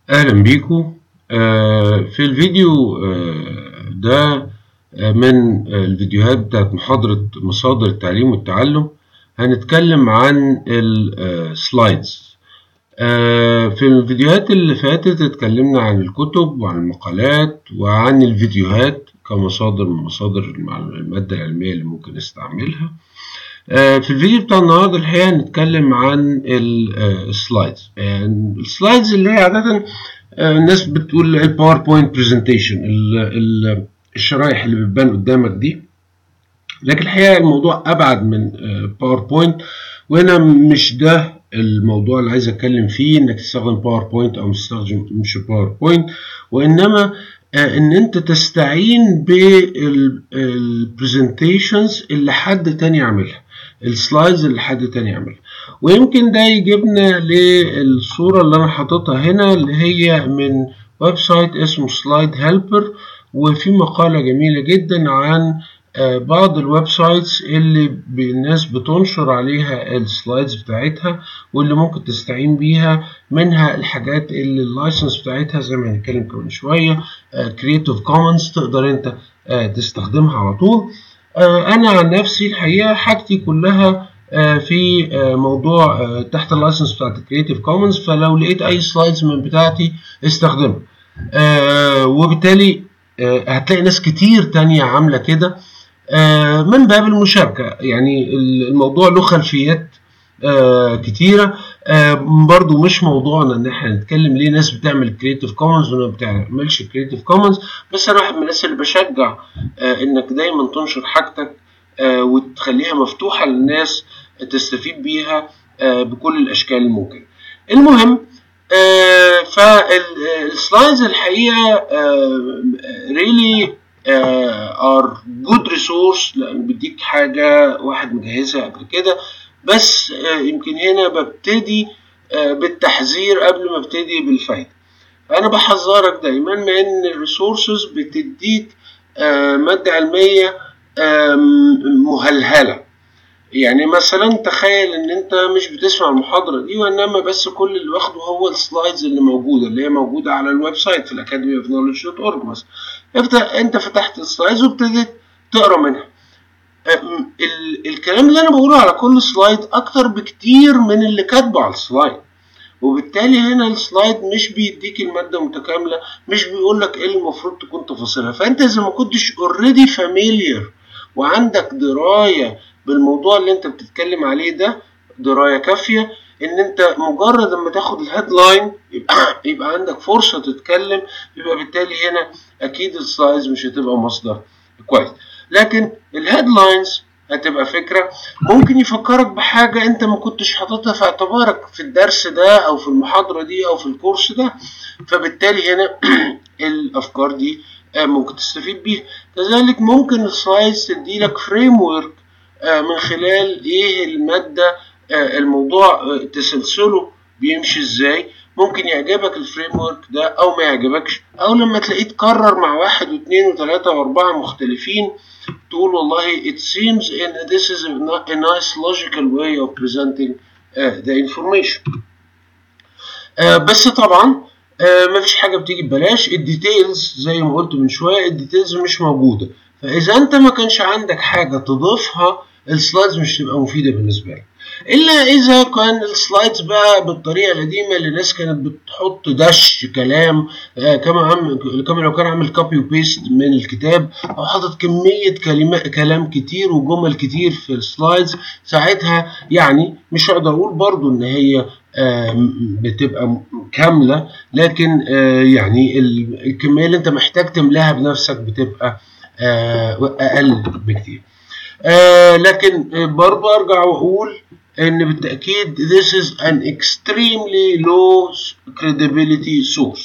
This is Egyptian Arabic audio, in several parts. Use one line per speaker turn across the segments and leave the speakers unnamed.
أهلا بيكم آه، في الفيديو آه، ده آه، من الفيديوهات بتاعت محاضرة مصادر التعليم والتعلم هنتكلم عن السلايدز في الفيديوهات اللي فاتت اتكلمنا عن الكتب وعن المقالات وعن الفيديوهات كمصادر من مصادر المادة العلمية اللي ممكن نستعملها في الفيديو بتاع النهارده الحقيقة هنتكلم عن السلايدز يعني السلايدز اللي هي عادة الناس بتقول الباوربوينت برزنتيشن الشرايح اللي بتبان قدامك دي لكن الحقيقة الموضوع أبعد من باوربوينت وهنا مش ده الموضوع اللي عايز أتكلم فيه إنك تستخدم باوربوينت أو تستخدم مش باوربوينت وإنما ان انت تستعين بالبرزنتيشنز اللي حد تاني يعملها السلايدز اللي حد تاني يعملها ويمكن ده يجيبنا للصورة اللي انا حاططها هنا اللي هي من ويب سايت اسمه سلايد هيلبر وفي مقالة جميلة جدا عن بعض الويب سايتس اللي الناس بتنشر عليها السلايدز بتاعتها واللي ممكن تستعين بيها منها الحاجات اللي اللايسنس بتاعتها زي ما هنتكلم كمان شويه كرييتيف كومنز تقدر انت تستخدمها على طول انا عن نفسي الحقيقه حاجتي كلها في موضوع تحت اللايسنس بتاعت الكرييتيف كومنز فلو لقيت اي سلايدز من بتاعتي استخدمها وبالتالي هتلاقي ناس كتير تانية عاملة كده من باب المشاركة يعني الموضوع له خلفيات كتيرة برضو مش موضوعنا ان احنا نتكلم ليه ناس بتعمل كريتيف كومنز وما بتعملش كريتيف كومنز بس انا واحد من الناس اللي بشجع انك دايما تنشر حاجتك وتخليها مفتوحة للناس تستفيد بيها بكل الاشكال الممكنة المهم فالسلايدز الحقيقة ريلي ار جود ريسورس لان بيديك حاجه واحد مجهزها قبل كده بس يمكن هنا ببتدي بالتحذير قبل ما ابتدي بالفايده فانا بحذرك دايما من ان الريسورسز بتديك ماده علميه مهلهله يعني مثلا تخيل ان انت مش بتسمع المحاضره دي وانما بس كل اللي واخده هو السلايدز اللي موجوده اللي هي موجوده على الويب سايت في الاكاديمي اوف نولج دوت اورج مثلا انت فتحت السلايدز وابتديت تقرا منها الكلام اللي انا بقوله على كل سلايد اكتر بكتير من اللي كاتبه على السلايد وبالتالي هنا السلايد مش بيديك المادة متكاملة مش بيقول لك ايه المفروض تكون تفاصيلها فانت اذا ما كنتش اوريدي فاميليير وعندك دراية بالموضوع اللي انت بتتكلم عليه ده دراية كافية ان انت مجرد اما تاخد الهيدلاين يبقى, يبقى عندك فرصة تتكلم يبقى بالتالي هنا اكيد السلايدز مش هتبقى مصدر كويس لكن الهيدلاينز هتبقى فكرة ممكن يفكرك بحاجة انت ما كنتش حاططها في اعتبارك في الدرس ده او في المحاضرة دي او في الكورس ده فبالتالي هنا الافكار دي ممكن تستفيد بيها كذلك ممكن السلايدز تدي لك فريم ورك من خلال ايه المادة الموضوع تسلسله بيمشي ازاي ممكن يعجبك الفريم ورك ده او ما يعجبكش او لما تلاقيه اتكرر مع واحد واثنين وثلاثة واربعة مختلفين تقول والله it seems in this is a nice logical way of presenting uh, the information uh, بس طبعا uh, مفيش حاجة بتيجي ببلاش الديتيلز زي ما قلت من شوية الديتيلز مش موجودة فإذا أنت ما كانش عندك حاجة تضيفها السلايدز مش تبقى مفيدة بالنسبة لك إلا إذا كان السلايدز بقى بالطريقة القديمة اللي الناس كانت بتحط دش كلام آه كما عم كما لو كان عامل كوبي وبيست من الكتاب أو حاطط كمية كلمات كلام كتير وجمل كتير في السلايدز ساعتها يعني مش هقدر أقول برضو إن هي آه بتبقى كاملة لكن آه يعني الكمية اللي أنت محتاج تملاها بنفسك بتبقى أقل بكتير. آه لكن برضه ارجع واقول ان بالتاكيد this is an extremely low credibility source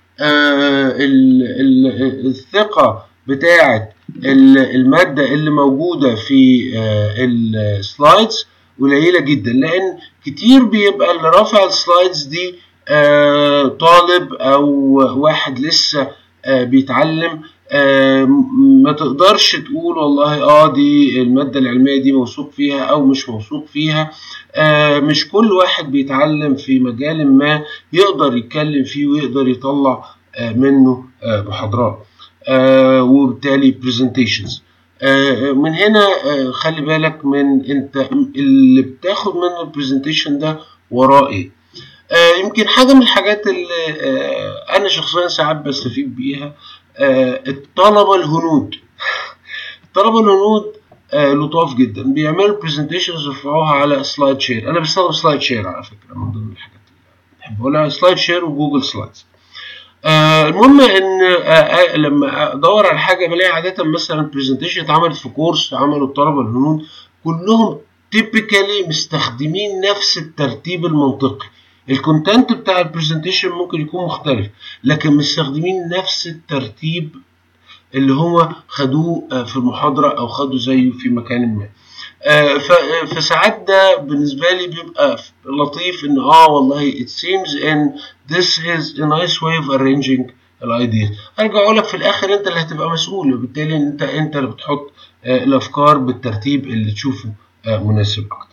آه ال ال الثقه بتاعه الماده اللي موجوده في آه السلايدز قليله جدا لان كتير بيبقى اللي رافع السلايدز دي طالب او واحد لسه بيتعلم آه ما تقدرش تقول والله اه دي المادة العلمية دي موثوق فيها او مش موثوق فيها آه مش كل واحد بيتعلم في مجال ما يقدر يتكلم فيه ويقدر يطلع آه منه آه محاضرات آه وبالتالي presentations آه من هنا آه خلي بالك من انت اللي بتاخد منه البرزنتيشن ده وراه ايه آه يمكن حاجه من الحاجات اللي آه انا شخصيا ساعات بستفيد بيها آه الطلبه الهنود الطلبه الهنود آه لطاف جدا بيعملوا برزنتيشنز يرفعوها على سلايد شير انا بستخدم سلايد شير على فكره من ضمن الحاجات اللي بحب اقولها سلايد شير وجوجل سلايدز آه المهم ان آه آه لما ادور على حاجه بلاقي عاده مثلا برزنتيشن اتعملت في كورس عملوا الطلبه الهنود كلهم تيبيكالي مستخدمين نفس الترتيب المنطقي الكونتنت بتاع البرزنتيشن ممكن يكون مختلف لكن مستخدمين نفس الترتيب اللي هو خدوه في المحاضرة أو خدوا زيه في مكان ما فساعات ده بالنسبة لي بيبقى لطيف إن آه والله it seems and this is a nice way of arranging الايديز ارجع اقول لك في الاخر انت اللي هتبقى مسؤول وبالتالي انت انت اللي بتحط الافكار بالترتيب اللي تشوفه مناسب اكتر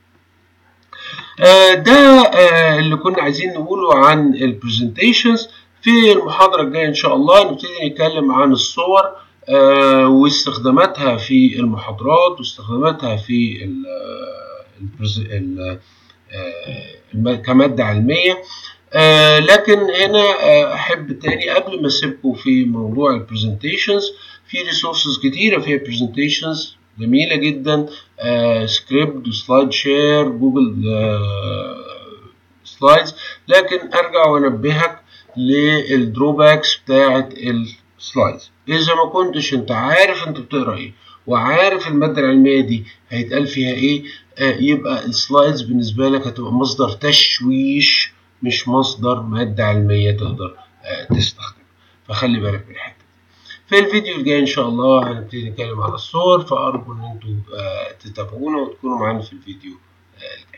ده اللي كنا عايزين نقوله عن البرزنتيشنز في المحاضرة الجاية إن شاء الله نبتدي نتكلم عن الصور واستخداماتها في المحاضرات واستخداماتها في ال ال كمادة علمية لكن هنا أحب تاني قبل ما أسيبكم في موضوع البرزنتيشنز في ريسورسز كتيرة فيها برزنتيشنز جميلة جدا سكريبت وسلايد شير جوجل سلايدز لكن أرجع وأنبهك للدروباكس بتاعة السلايدز إذا ما كنتش أنت عارف أنت بتقرا إيه وعارف المادة العلمية دي هيتقال فيها إيه آه يبقى السلايدز بالنسبة لك هتبقى مصدر تشويش مش مصدر مادة علمية تقدر آه تستخدمها فخلي بالك من الحتة في الفيديو الجاي ان شاء الله هنبتدي نتكلم على الصور فارجو ان انتوا آه تتابعونا وتكونوا معانا في الفيديو الجاي